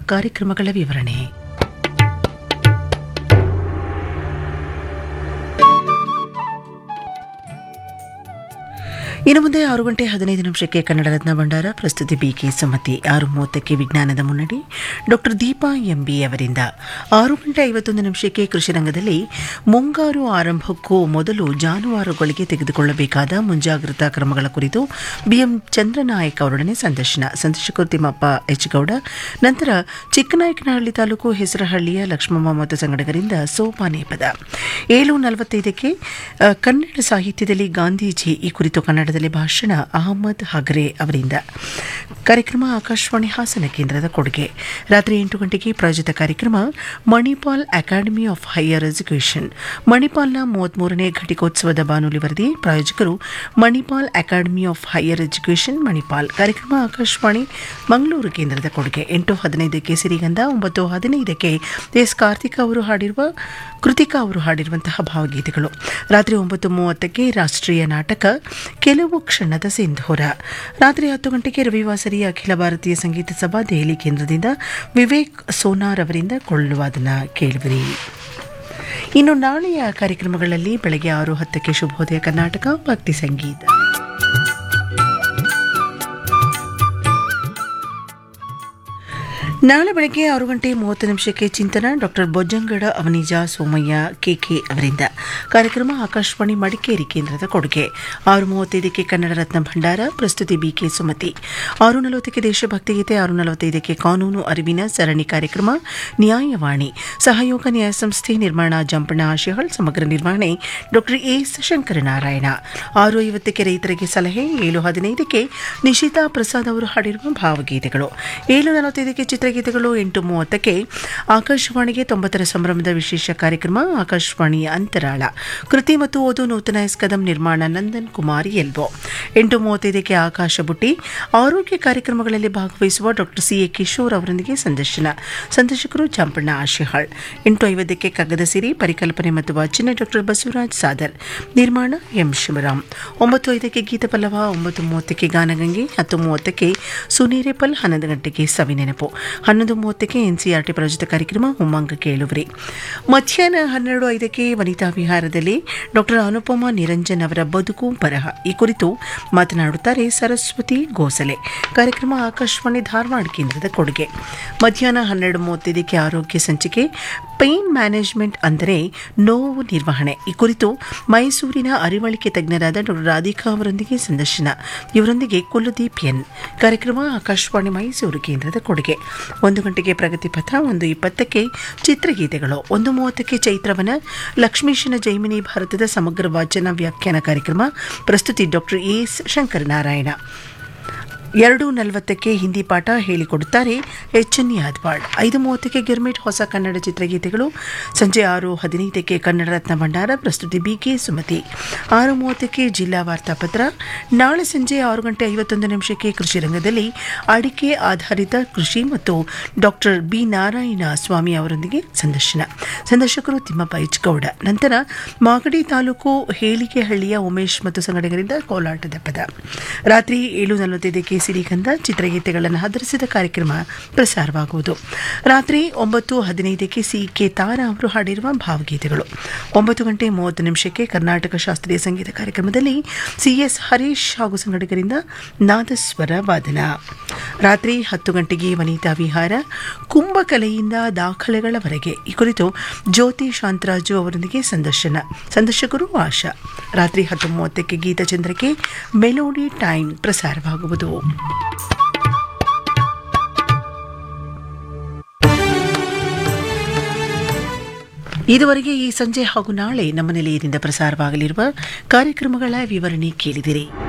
ಕಾರ್ಯಕ್ರಮಗಳ ವಿವರಣೆ ಇನ್ನು ಮುಂದೆ ಆರು ಗಂಟೆ ಹದಿನೈದು ನಿಮಿಷಕ್ಕೆ ಕನ್ನಡ ರತ್ನ ಭಂಡಾರ ಪ್ರಸ್ತುತಿ ಬಿಕೆ ಸುಮತಿ ಆರು ಮೂವತ್ತಕ್ಕೆ ವಿಜ್ಞಾನದ ಮುನ್ನಡಿ ಡಾಕ್ಟರ್ ದೀಪಾ ಎಂಬಿ ಅವರಿಂದ ಆರು ಗಂಟೆ ಐವತ್ತೊಂದು ನಿಮಿಷಕ್ಕೆ ಕೃಷಿ ರಂಗದಲ್ಲಿ ಮುಂಗಾರು ಆರಂಭಕ್ಕೂ ಮೊದಲು ಜಾನುವಾರುಗಳಿಗೆ ತೆಗೆದುಕೊಳ್ಳಬೇಕಾದ ಮುಂಜಾಗ್ರತಾ ಕ್ರಮಗಳ ಕುರಿತು ಬಿಎಂ ಚಂದ್ರನಾಯಕ್ ಅವರೊಡನೆ ಸಂದರ್ಶನ ಸಂದರ್ಶಕರು ತಿಮ್ಮಪ್ಪ ಎಚ್ ಗೌಡ ನಂತರ ಚಿಕ್ಕನಾಯಕನಹಳ್ಳಿ ತಾಲೂಕು ಹೆಸರಹಳ್ಳಿಯ ಲಕ್ಷ್ಮಮ್ಮ ಮತ್ತು ಸಂಗಡಗರಿಂದ ಸೋಪಾನೆ ಪದ ಏಳು ನಲವತ್ತೈದಕ್ಕೆ ಆ, ಕನ್ನಡ ಸಾಹಿತ್ಯದಲ್ಲಿ ಗಾಂಧೀಜಿ ಈ ಕುರಿತು ಕನ್ನಡದಲ್ಲಿ ಭಾಷಣ ಅಹಮದ್ ಹಗ್ರೆ ಅವರಿಂದ ಕಾರ್ಯಕ್ರಮ ಆಕಾಶವಾಣಿ ಹಾಸನ ಕೇಂದ್ರದ ಕೊಡುಗೆ ರಾತ್ರಿ ಎಂಟು ಗಂಟೆಗೆ ಪ್ರಾಯೋಜಿತ ಕಾರ್ಯಕ್ರಮ Manipal academy of higher education ಮಣಿಪಾಲ್ನ ಮೂವತ್ಮೂರನೇ ಘಟಿಕೋತ್ಸವದ ಬಾನುಲಿ ವರದಿ ಪ್ರಾಯೋಜಕರು Manipal academy of higher education Manipal ಕಾರ್ಯಕ್ರಮ ಆಕಾಶವಾಣಿ ಮಂಗಳೂರು ಕೇಂದ್ರದ ಕೊಡುಗೆ ಎಂಟು ಹದಿನೈದಕ್ಕೆ ಸಿರಿಗಂಧ ಒಂಬತ್ತು ಹದಿನೈದಕ್ಕೆ ಎಸ್ ಕಾರ್ತಿಕ್ ಅವರು ಹಾಡಿರುವ ಕೃತಿಕಾ ಅವರು ಹಾಡಿರುವಂತಹ ಭಾವಗೀತೆಗಳು ರಾತ್ರಿ ಒಂಬತ್ತು ಮೂವತ್ತಕ್ಕೆ ರಾಷ್ಟ್ರೀಯ ನಾಟಕ ಕೆಲವು ಕ್ಷಣದ ಸಿಂಧೂರ ರಾತ್ರಿ ಹತ್ತು ಗಂಟೆಗೆ ರವಿವಾಸರಿ ಅಖಿಲ ಭಾರತೀಯ ಸಂಗೀತ ಸಭಾ ದೆಹಲಿ ಕೇಂದ್ರದಿಂದ ವಿವೇಕ್ ಸೋನಾರ್ ಅವರಿಂದ ಕೊಳ್ಳುವಾದನ ಕೇಳುವಿರಿ ಇನ್ನು ನಾಳೆಯ ಕಾರ್ಯಕ್ರಮಗಳಲ್ಲಿ ಬೆಳಗ್ಗೆ ಆರು ಹತ್ತಕ್ಕೆ ಶುಭೋದಯ ಕರ್ನಾಟಕ ಭಕ್ತಿ ಸಂಗೀತ ನಾಳೆ ಬೆಳಗ್ಗೆ ಆರು ಗಂಟೆ ಮೂವತ್ತು ನಿಮಿಷಕ್ಕೆ ಚಿಂತನ ಡಾಕ್ಟರ್ ಬೊಜ್ಜಂಗಡ ಅವನಿಜ ಸೋಮಯ್ಯ ಕೆಕೆ ಅವರಿಂದ ಕಾರ್ಯಕ್ರಮ ಆಕಾಶವಾಣಿ ಮಡಿಕೇರಿ ಕೇಂದ್ರದ ಕೊಡುಗೆ ಆರು ಮೂವತ್ತೈದಕ್ಕೆ ಕನ್ನಡ ರತ್ನ ಭಂಡಾರ ಪ್ರಸ್ತುತಿ ಬಿಕೆ ಸುಮತಿ ಆರು ನಲವತ್ತಕ್ಕೆ ದೇಶಭಕ್ತಿ ಗೀತೆ ಆರು ನಲವತ್ತೈದಕ್ಕೆ ಕಾನೂನು ಅರಿವಿನ ಸರಣಿ ಕಾರ್ಯಕ್ರಮ ನ್ಯಾಯವಾಣಿ ಸಹಯೋಗ ನ್ಯಾಯ ಸಂಸ್ಥೆ ನಿರ್ಮಾಣ ಜಂಪಣ ಆಶಯಗಳು ಸಮಗ್ರ ನಿರ್ವಹಣೆ ಡಾಕ್ಟರ್ ಎಸ್ ಶಂಕರನಾರಾಯಣ ಆರು ಐವತ್ತಕ್ಕೆ ರೈತರಿಗೆ ಸಲಹೆ ಏಳು ಹದಿನೈದಕ್ಕೆ ನಿಶಿತಾ ಪ್ರಸಾದ್ ಅವರು ಹಾಡಿರುವ ಭಾವಗೀತೆಗಳು ಏಳು ನಲವತ್ತೈದಕ್ಕೆ ಚಿತ್ರಗೀತೆಗಳು ಎಂಟು ಮೂವತ್ತಕ್ಕೆ ಆಕಾಶವಾಣಿಗೆ ತೊಂಬತ್ತರ ಸಂಭ್ರಮದ ವಿಶೇಷ ಕಾರ್ಯಕ್ರಮ ಆಕಾಶವಾಣಿಯ ಅಂತರಾಳ ಕೃತಿ ಮತ್ತು ಓದು ನೂತನ ಎಸ್ ಕದಂ ನಿರ್ಮಾಣ ನಂದನ್ ಕುಮಾರ್ ಎಲ್ಬೋ ಎಂಟು ಮೂವತ್ತೈದಕ್ಕೆ ಆಕಾಶ ಬುಟ್ಟಿ ಆರೋಗ್ಯ ಕಾರ್ಯಕ್ರಮಗಳಲ್ಲಿ ಭಾಗವಹಿಸುವ ಡಾಕ್ಟರ್ ಸಿ ಎ ಕಿಶೋರ್ ಅವರೊಂದಿಗೆ ಸಂದರ್ಶನ ಸಂದರ್ಶಕರು ಚಂಪಣ್ಣ ಆಶಿಹಾಳ್ ಎಂಟು ಐವತ್ತಕ್ಕೆ ಕಗ್ಗದ ಸಿರಿ ಪರಿಕಲ್ಪನೆ ಮತ್ತು ವಾಚನ ಡಾಕ್ಟರ್ ಬಸವರಾಜ್ ಸಾದರ್ ನಿರ್ಮಾಣ ಎಂ ಶಿವರಾಮ್ ಒಂಬತ್ತು ಐದಕ್ಕೆ ಗೀತ ಪಲ್ಲವ ಒಂಬತ್ತು ಮೂವತ್ತಕ್ಕೆ ಗಾನಗಂಗೆ ಹತ್ತು ಮೂವತ್ತಕ್ಕೆ ಸುನೀರೆಪಲ್ ಹನ್ನೊಂದು ಗಂಟೆಗೆ ಸವಿನೆನಪು ಹನ್ನೊಂದು ಮೂವತ್ತಕ್ಕೆ ಎನ್ಸಿಆರ್ಟಿ ಪ್ರಾಯೋಜಿತ ಕಾರ್ಯಕ್ರಮ ಉಮ್ಮಂಗ ಕೇಳುವರಿ ಮಧ್ಯಾಹ್ನ ಹನ್ನೆರಡು ಐದಕ್ಕೆ ವನಿತಾ ವಿಹಾರದಲ್ಲಿ ಡಾಕ್ಟರ್ ಅನುಪಮ ನಿರಂಜನ್ ಅವರ ಬದುಕು ಬರಹ ಈ ಕುರಿತು ಮಾತನಾಡುತ್ತಾರೆ ಸರಸ್ವತಿ ಗೋಸಲೆ ಕಾರ್ಯಕ್ರಮ ಆಕಾಶವಾಣಿ ಧಾರವಾಡ ಕೇಂದ್ರದ ಕೊಡುಗೆ ಮಧ್ಯಾಹ್ನ ಹನ್ನೆರಡು ಮೂವತ್ತೈದಕ್ಕೆ ಆರೋಗ್ಯ ಸಂಚಿಕೆ ಪೇನ್ ಮ್ಯಾನೇಜ್ಮೆಂಟ್ ಅಂದರೆ ನೋವು ನಿರ್ವಹಣೆ ಈ ಕುರಿತು ಮೈಸೂರಿನ ಅರಿವಳಿಕೆ ತಜ್ಞರಾದ ಡಾಕ್ಟರ್ ರಾಧಿಕಾ ಅವರೊಂದಿಗೆ ಸಂದರ್ಶನ ಇವರೊಂದಿಗೆ ಕುಲದೀಪ್ ಎನ್ ಕಾರ್ಯಕ್ರಮ ಆಕಾಶವಾಣಿ ಮೈಸೂರು ಕೇಂದ್ರದ ಕೊಡುಗೆ ಒಂದು ಗಂಟೆಗೆ ಪ್ರಗತಿ ಪಥ ಒಂದು ಇಪ್ಪತ್ತಕ್ಕೆ ಚಿತ್ರಗೀತೆಗಳು ಒಂದು ಮೂವತ್ತಕ್ಕೆ ಚೈತ್ರವನ ಲಕ್ಷ್ಮೀಶನ ಜೈಮಿನಿ ಭಾರತದ ಸಮಗ್ರ ವಾಚನ ವ್ಯಾಖ್ಯಾನ ಕಾರ್ಯಕ್ರಮ ಪ್ರಸ್ತುತಿ ಡಾಕ್ಟರ್ ಎಸ್ ಶಂಕರನಾರಾಯಣ ಎರಡು ನಲವತ್ತಕ್ಕೆ ಹಿಂದಿ ಪಾಠ ಹೇಳಿಕೊಡುತ್ತಾರೆ ಎಚ್ ಎನ್ ಯಾದ್ವಾಡ್ ಐದು ಮೂವತ್ತಕ್ಕೆ ಗಿರ್ಮಿಟ್ ಹೊಸ ಕನ್ನಡ ಚಿತ್ರಗೀತೆಗಳು ಸಂಜೆ ಆರು ಹದಿನೈದಕ್ಕೆ ಕನ್ನಡ ರತ್ನ ಭಂಡಾರ ಪ್ರಸ್ತುತಿ ಬಿಕೆ ಸುಮತಿ ಆರು ಮೂವತ್ತಕ್ಕೆ ಜಿಲ್ಲಾ ವಾರ್ತಾಪತ್ರ ನಾಳೆ ಸಂಜೆ ಆರು ಗಂಟೆ ಐವತ್ತೊಂದು ನಿಮಿಷಕ್ಕೆ ಕೃಷಿ ರಂಗದಲ್ಲಿ ಅಡಿಕೆ ಆಧಾರಿತ ಕೃಷಿ ಮತ್ತು ಡಾಕ್ಟರ್ ಬಿ ನಾರಾಯಣ ಸ್ವಾಮಿ ಅವರೊಂದಿಗೆ ಸಂದರ್ಶನ ಸಂದರ್ಶಕರು ತಿಮ್ಮಪ್ಪ ಎಚ್ ಗೌಡ ನಂತರ ಮಾಗಡಿ ತಾಲೂಕು ಹೇಳಿಕೆಹಳ್ಳಿಯ ಉಮೇಶ್ ಮತ್ತು ಸಂಗಡಿಗರಿಂದ ಕೋಲಾಟದ ಪದ ರಾತ್ರಿ ಏಳು ನಲವತ್ತೈದಕ್ಕೆ ಸಿರಿಗಂಧ ಚಿತ್ರಗೀತೆಗಳನ್ನು ಆಧರಿಸಿದ ಕಾರ್ಯಕ್ರಮ ಪ್ರಸಾರವಾಗುವುದು ರಾತ್ರಿ ಒಂಬತ್ತು ಹದಿನೈದಕ್ಕೆ ಸಿ ಕೆ ತಾರಾ ಅವರು ಹಾಡಿರುವ ಭಾವಗೀತೆಗಳು ಒಂಬತ್ತು ಗಂಟೆ ಮೂವತ್ತು ನಿಮಿಷಕ್ಕೆ ಕರ್ನಾಟಕ ಶಾಸ್ತ್ರೀಯ ಸಂಗೀತ ಕಾರ್ಯಕ್ರಮದಲ್ಲಿ ಸಿಎಸ್ ಹರೀಶ್ ಹಾಗೂ ಸಂಗಡಿಗರಿಂದ ನಾದಸ್ವರ ವಾದನ ರಾತ್ರಿ ಹತ್ತು ಗಂಟೆಗೆ ವನಿತಾ ವಿಹಾರ ಕುಂಭಕಲೆಯಿಂದ ದಾಖಲೆಗಳವರೆಗೆ ಈ ಕುರಿತು ಜ್ಯೋತಿ ಶಾಂತರಾಜು ಅವರೊಂದಿಗೆ ಸಂದರ್ಶನ ಸಂದರ್ಶಕರು ಆಶಾ ರಾತ್ರಿ ಹತ್ತು ಮೂವತ್ತಕ್ಕೆ ಗೀತಚಂದ್ರಕ್ಕೆ ಮೆಲೋಡಿ ಟೈಮ್ ಪ್ರಸಾರವಾಗುವುದು ಇದುವರೆಗೆ ಈ ಸಂಜೆ ಹಾಗೂ ನಾಳೆ ನಮ್ಮ ನಿಲಯದಿಂದ ಪ್ರಸಾರವಾಗಲಿರುವ ಕಾರ್ಯಕ್ರಮಗಳ ವಿವರಣೆ ಕೇಳಿದಿರಿ